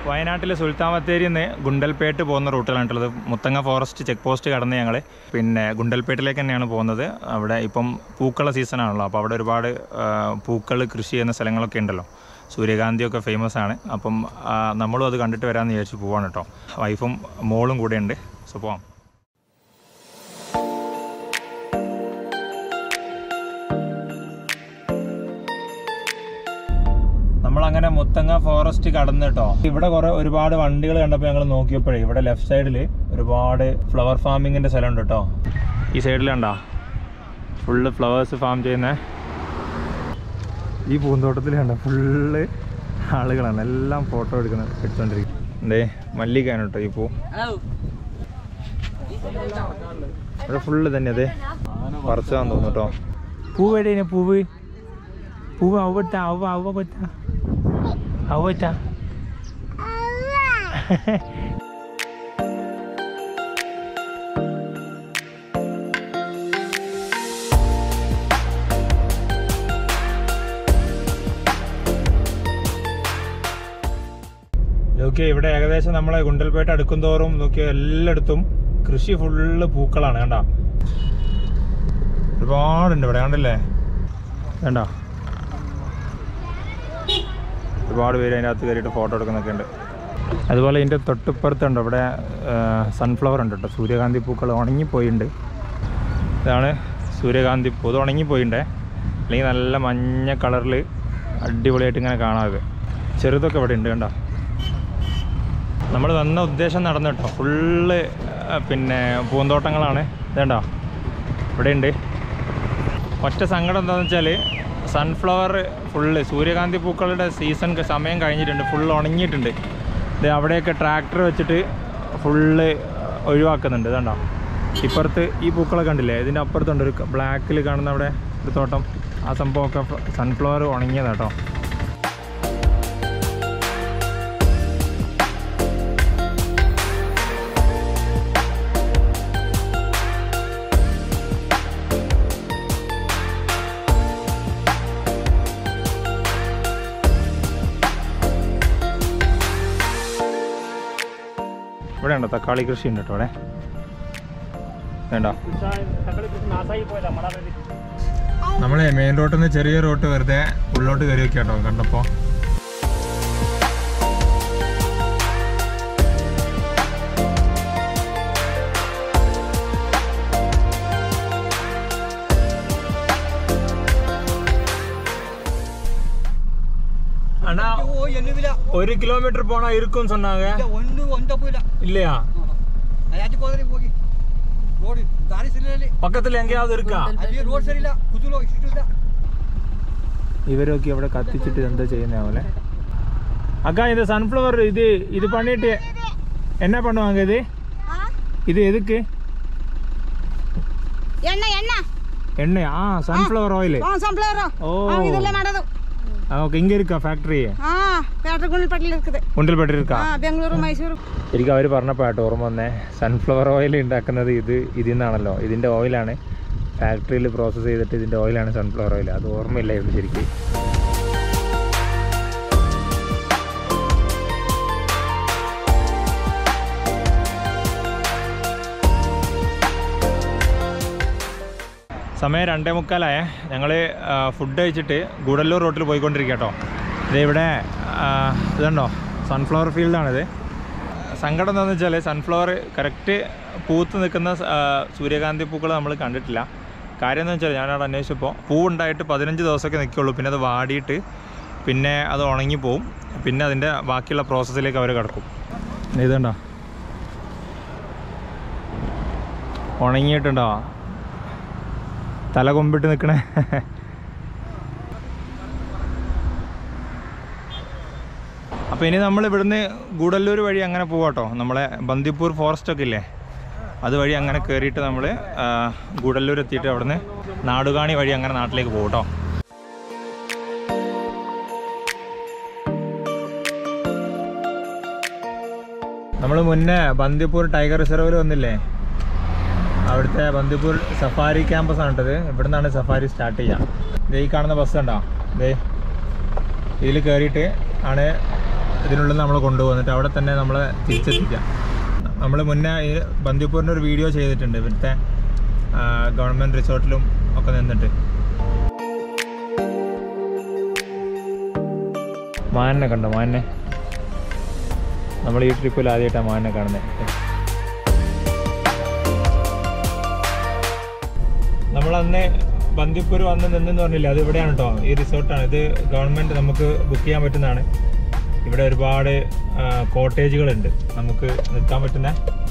വയനാട്ടിലെ സുൽത്താൻ ബത്തേരിയിൽ നിന്ന് ഗുണ്ടൽപേട്ട് പോകുന്ന റൂട്ടിലാണുള്ളത് മുത്തങ്ങ ഫോറസ്റ്റ് ചെക്ക് പോസ്റ്റ് കടന്ന് ഞങ്ങൾ പിന്നെ ഗുണ്ടൽപേട്ടിലേക്ക് തന്നെയാണ് പോകുന്നത് അവിടെ ഇപ്പം പൂക്കള സീസണാണല്ലോ അപ്പോൾ അവിടെ ഒരുപാട് പൂക്കൾ കൃഷി ചെയ്യുന്ന സ്ഥലങ്ങളൊക്കെ ഉണ്ടല്ലോ സൂര്യകാന്തിയൊക്കെ ഫേമസ് ആണ് അപ്പം ആ, നമ്മളും അത് കണ്ടിട്ട് വരാമെന്ന് വിചാരിച്ച് പോവാണ് കേട്ടോ വൈഫും മോളും കൂടെ ഉണ്ട് സോ പോവാം നമ്മളങ്ങനെ മുത്തങ്ങ ഫോറസ്റ്റ് കടന്നു കേട്ടോ ഇവിടെ കുറെ ഒരുപാട് വണ്ടികൾ കണ്ടപ്പോൾ ഞങ്ങൾ നോക്കിയപ്പോഴേ ഇവിടെ ലെഫ്റ്റ് സൈഡിൽ ഒരുപാട് ഫ്ലവർ ഫാമിങ്ങിന്റെ സ്ഥലമുണ്ട് കേട്ടോ ഈ സൈഡിൽ കണ്ടാ ഫുള്ള് ഫ്ലവേഴ്സ് ഫാം ചെയ്യുന്ന ഈ പൂന്തോട്ടത്തിൽ കണ്ട ഫുള്ള് ആളുകളാണ് എല്ലാം ഫോട്ടോ എടുക്കുന്നത് എടുത്തോണ്ടിരിക്കും എന്തേ മല്ലികയാണ് കേട്ടോ ഈ പൂ ഇവിടെ ഫുള്ള് തന്നെ അതെ പറിച്ചതാന്ന് തോന്നുന്നു കേട്ടോ പൂവ് എവിടെയാണ് പൂവ് പൂവ് അവട്ട അവ അവ പറ്റ അവറ്റ ഓക്കെ ഇവിടെ ഏകദേശം നമ്മളെ ഗുണ്ടൽപേട്ട അടുക്കും തോറും നോക്കിയ എല്ലായിടത്തും കൃഷി ഫുള്ള് പൂക്കളാണ് കണ്ട ഒരുപാടുണ്ട് ഇവിടെ കണ്ടല്ലേ വേണ്ട ഒരുപാട് പേര് അതിൻ്റെ അകത്ത് കയറിയിട്ട് ഫോട്ടോ എടുക്കുന്നൊക്കെ ഉണ്ട് അതുപോലെ ഇതിൻ്റെ തൊട്ടിപ്പുറത്തുണ്ട് ഇവിടെ സൺഫ്ലവർ ഉണ്ട് കേട്ടോ സൂര്യകാന്തി പൂക്കൾ ഉണങ്ങിപ്പോയിട്ടുണ്ട് ഇതാണ് സൂര്യകാന്തി പൂ ഇത് ഉണങ്ങിപ്പോയിണ്ടേ അല്ലെങ്കിൽ നല്ല മഞ്ഞ കളറിൽ അടിപൊളിയായിട്ട് ഇങ്ങനെ കാണാതെ ചെറുതൊക്കെ ഇവിടെ ഉണ്ട് കണ്ടോ നമ്മൾ വന്ന ഉദ്ദേശം നടന്നു കേട്ടോ ഫുള്ള് പിന്നെ പൂന്തോട്ടങ്ങളാണ് ഇതേണ്ടോ ഇവിടെ ഉണ്ട് ഒറ്റ സങ്കടം എന്താണെന്ന് വെച്ചാൽ സൺഫ്ലവർ ഫുള്ള് സൂര്യകാന്തി പൂക്കളുടെ സീസൺ സമയം കഴിഞ്ഞിട്ടുണ്ട് ഫുള്ള് ഉണങ്ങിയിട്ടുണ്ട് ഇത് അവിടെയൊക്കെ ട്രാക്ടർ വെച്ചിട്ട് ഫുള്ള് ഒഴിവാക്കുന്നുണ്ട് ഇതുണ്ടോ ഇപ്പുറത്ത് ഈ പൂക്കളെ കണ്ടില്ലേ ഇതിൻ്റെ അപ്പുറത്തുണ്ട് ഒരു ബ്ലാക്കിൽ കാണുന്ന അവിടെ ഒരു തോട്ടം ആ സംഭവമൊക്കെ സൺഫ്ലവർ ഉണങ്ങിയതാട്ടോ ഇവിടെ ഉണ്ടോ തക്കാളി കൃഷി ഉണ്ട് കേട്ടോ ഇവിടെ വേണ്ട നമ്മളെ മെയിൻ റോട്ടിൽ നിന്ന് ചെറിയ റോട്ട് വെറുതെ ഉള്ളോട്ട് കയറി വെക്കാം കേട്ടോ കണ്ടപ്പോ அண்ணா ஓ எழுவில ஒரு கிலோமீட்டர் போனா இருக்கும்னு சொன்னாங்க இல்ல ஒன்று ஒன்ற போயில இல்லையா அதாச்சும் போதே போகி ரோடு தாரி சரியில்லை பக்கத்துல எங்கேயாவது இருக்கா அதே ரோഡ് சரியிല്ല കുതുലോ ഇഷ്ടമില്ല ഇവരൊക്കെ ഇവിടെ കത്തിച്ചിട്ട് എന്താ ചെയ്യുന്ന പോലെ அக்கா இந்த சன்ஃப்ளவர் இது இது பண்ணிட்டு என்ன பண்ணுவாங்க இது இது எதுக்கு ಎಣ್ಣೆ ಎಣ್ಣೆ எண்ணெய் ஆ சன்ஃப்ளவர் ஆயில் ಹ್ಞೂ ಸಂಪ್ಲವರ್ ಓ ಇದೆಲ್ಲ ಮಾಡೋದು ஓகே இங்க இருக்கா ஃபேக்டரி ಹಾ ಫ್ಯಾಕ್ಟ್ರಿ ಗುಂಡ್ಲಪಟ್ಟಿಲಿ ಇರ್ತದೆ ഉണ്ടിൽപ്പെട്ട് இருக்கா ಹಾ ಬೆಂಗಳೂರು മൈസൂರು എനിക്ക് അവർ പറഞ്ഞപ്പോൾ ആട്ടോ ഓർമ്മ വന്നേ സൺഫ്ലവർ ഓയിൽ ഉണ്ടാക്കുന്നത് ഇത് ഇതിൽ നിന്നാണല്ലോ ഇതിൻ്റെ ഓയിലാണ് ഫാക്ടറിയിൽ പ്രോസസ്സ് ചെയ്തിട്ട് ഇതിൻ്റെ ഓയിലാണ് സൺഫ്ലവർ ഓയിൽ അത് ഓർമ്മയില്ലായിരുന്നു ശരിക്കും സമയം രണ്ടേ മുക്കാലായേ ഞങ്ങൾ ഫുഡ് കഴിച്ചിട്ട് ഗുഡല്ലൂർ റോട്ടിൽ പോയിക്കൊണ്ടിരിക്കുക കേട്ടോ ഇത് ഇവിടെ ആ, ഇതുണ്ടോ സൺഫ്ലവർ ഫീൽഡാണിത് സങ്കടം എന്താണെന്ന് വെച്ചാൽ സൺഫ്ലവർ കറക്റ്റ് പൂത്ത് നിൽക്കുന്ന സ- ആ, സൂര്യകാന്തി പൂക്കൾ നമ്മൾ കണ്ടിട്ടില്ല കാര്യം എന്ന് വെച്ചാൽ ഞാനവിടെ അന്വേഷിച്ചപ്പോൾ പൂ ഉണ്ടായിട്ട് പതിനഞ്ച് ദിവസമൊക്കെ നിൽക്കുള്ളൂ പിന്നെ അത് വാടിയിട്ട് പിന്നെ അത് ഉണങ്ങിപ്പോവും പിന്നെ അതിൻ്റെ ബാക്കിയുള്ള പ്രോസസ്സിലേക്ക് അവർ കിടക്കും ഇതുണ്ടോ ഉണങ്ങിയിട്ടുണ്ടോ തല കൊമ്പിട്ട് നിൽക്കണേ അപ്പോൾ ഇനി നമ്മൾ ഇവിടുന്ന് ഗൂഡല്ലൂർ വഴി അങ്ങനെ പോവാട്ടോ നമ്മളെ ബന്ദിപ്പൂർ ഫോറസ്റ്റ് ഒക്കെ ഇല്ലേ അതുവഴി അങ്ങനെ കയറിയിട്ട് നമ്മൾ ഗൂഡല്ലൂർ എത്തിയിട്ട് അവിടുന്ന് നാടുകാണി വഴി അങ്ങനെ നാട്ടിലേക്ക് പോകും കേട്ടോ നമ്മൾ മുന്നേ ബന്ദിപ്പൂർ ടൈഗർ റിസർവിൽ വന്നില്ലേ അവിടുത്തെ ബന്ദിപ്പൂർ സഫാരി ക്യാമ്പസ് ആണിട്ടത് ഇവിടെ നിന്നാണ് സഫാരി സ്റ്റാർട്ട് ചെയ്യുക ദേ ഈ കാണുന്ന ബസ് ഉണ്ടോ ദേ ഇതിൽ കയറിയിട്ട് ആണ് ഇതിനുള്ളിൽ നമ്മൾ കൊണ്ടുപോകുന്നിട്ട് അവിടെ തന്നെ നമ്മൾ തിരിച്ചെത്തിക്കാം നമ്മൾ മുന്നേ ഈ ബന്ദിപ്പൂരിൻ്റെ ഒരു വീഡിയോ ചെയ്തിട്ടുണ്ട് ഇവിടുത്തെ ഗവൺമെൻറ് റിസോർട്ടിലും ഒക്കെ നിന്നിട്ട് മാനിനെ കണ്ടോ മാനിനെ നമ്മൾ ഈ ട്രിപ്പിൽ ആദ്യമായിട്ടാണ് മാനിനെ കാണുന്നത് നമ്മൾ അന്ന് ബന്ദിപ്പൂർ വന്ന് നിന്നെന്ന് പറഞ്ഞില്ല അത് ഇവിടെയാണ് കേട്ടോ ഈ റിസോർട്ടാണ് ഇത് ഗവൺമെൻറ് നമുക്ക് ബുക്ക് ചെയ്യാൻ പറ്റുന്നതാണ് ഇവിടെ ഒരുപാട് കോട്ടേജുകളുണ്ട് നമുക്ക് നിൽക്കാൻ പറ്റുന്ന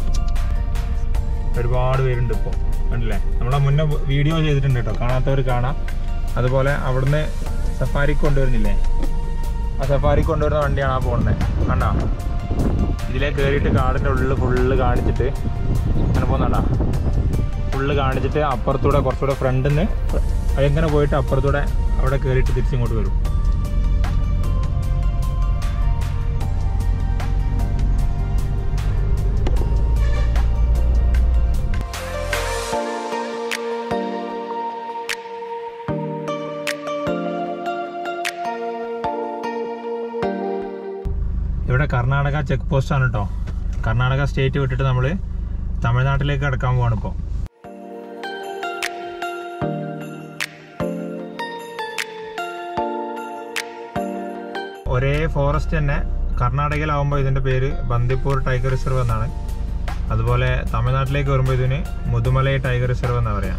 ഒരുപാട് പേരുണ്ട് ഇപ്പോൾ കണ്ടില്ലേ നമ്മളെ മുന്നേ വീഡിയോ ചെയ്തിട്ടുണ്ട് കേട്ടോ കാണാത്തവർ കാണാം അതുപോലെ അവിടുന്ന് സഫാരിക്ക് കൊണ്ടുവരുന്നില്ലേ ആ സഫാരി കൊണ്ടുവരുന്ന വണ്ടിയാണ് ആ പോകുന്നത് കണ്ടാ ഇതിലേ കയറിയിട്ട് കാടിൻ്റെ ഉള്ളിൽ ഫുള്ള് കാണിച്ചിട്ട് അങ്ങനെ പോകുന്നതാ ഫുള്ള് കാണിച്ചിട്ട് അപ്പുറത്തൂടെ കുറച്ചുകൂടെ ഫ്രണ്ടിൽ നിന്ന് എങ്ങനെ പോയിട്ട് അപ്പുറത്തൂടെ അവിടെ കയറിയിട്ട് തിരിച്ചിങ്ങോട്ട് വരും ഇവിടെ കർണാടക ചെക്ക് പോസ്റ്റ് ആണ് കേട്ടോ കർണാടക സ്റ്റേറ്റ് വിട്ടിട്ട് നമ്മൾ തമിഴ്നാട്ടിലേക്ക് കടക്കാൻ പോവാണ് ഇപ്പോൾ ഒരേ ഫോറസ്റ്റ് തന്നെ കർണാടകയിലാവുമ്പോൾ ഇതിൻ്റെ പേര് ബന്ദിപ്പൂർ ടൈഗർ റിസർവ് എന്നാണ് അതുപോലെ തമിഴ്നാട്ടിലേക്ക് വരുമ്പോൾ ഇതിന് മുതുമലൈ ടൈഗർ റിസർവ് എന്നാണ് പറയാം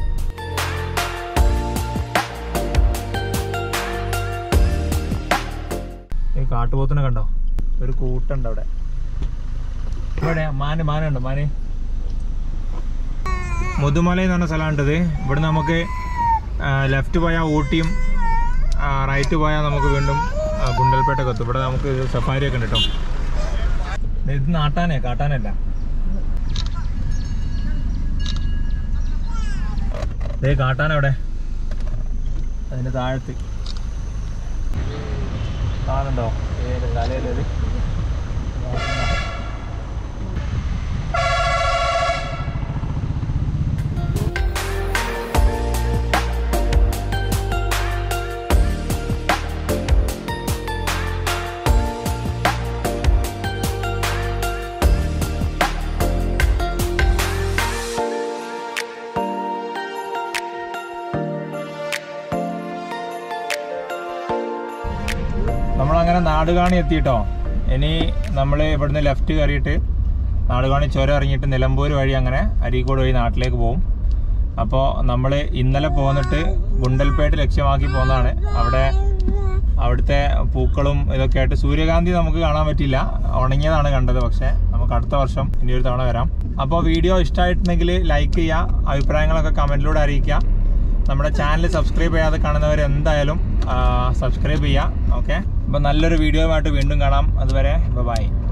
ഈ കാട്ടുപോത്തിനെ കണ്ടോ ഒരു കൂട്ടുണ്ട് അവിടെ ഇവിടെ മാന് മാനുണ്ടോ മാന് മുതുമല എന്ന് പറഞ്ഞ സ്ഥലമാണിത് ഇവിടെ നമുക്ക് ലെഫ്റ്റ് പോയാൽ ഊട്ടിയും റൈറ്റ് പോയാൽ നമുക്ക് വീണ്ടും ആ, ഗുണ്ടൽപേട്ടൊക്കെ എത്തും ഇവിടെ നമുക്ക് സഫാരി ഒക്കെ ഉണ്ട് കേട്ടോ ഇത് നാട്ടാനേ കാട്ടാനല്ല ദേ കാട്ടാന എവിടെ അതിന്റെ താഴത്ത് കാണുന്നുണ്ടോ ഏത് തലയിലത് നമ്മളങ്ങനെ നാടുകാണി എത്തിയിട്ടോ ഇനി നമ്മൾ ഇവിടുന്ന് ലെഫ്റ്റ് കയറിയിട്ട് നാടുകാണി ചുരം ഇറങ്ങിയിട്ട് നിലമ്പൂർ വഴി അങ്ങനെ അരീക്കോട് വഴി നാട്ടിലേക്ക് പോകും അപ്പോൾ നമ്മൾ ഇന്നലെ പോന്നിട്ട് ഗുണ്ടൽപേട്ട് ലക്ഷ്യമാക്കി പോകുന്നതാണ് അവിടെ അവിടുത്തെ പൂക്കളും ഇതൊക്കെ ആയിട്ട് സൂര്യകാന്തി നമുക്ക് കാണാൻ പറ്റില്ല ഉണങ്ങിയതാണ് കണ്ടത് പക്ഷേ നമുക്ക് അടുത്ത വർഷം ഇനി ഒരു തവണ വരാം അപ്പോൾ വീഡിയോ ഇഷ്ടമായിട്ടുണ്ടെങ്കിൽ ലൈക്ക് ചെയ്യുക അഭിപ്രായങ്ങളൊക്കെ കമൻറ്റിലൂടെ അറിയിക്കുക നമ്മുടെ ചാനൽ സബ്സ്ക്രൈബ് ചെയ്യാതെ കാണുന്നവർ എന്തായാലും സബ്സ്ക്രൈബ് ചെയ്യുക ഓക്കെ അപ്പോൾ നല്ലൊരു വീഡിയോയുമായിട്ട് വീണ്ടും കാണാം അതുവരെ ബൈ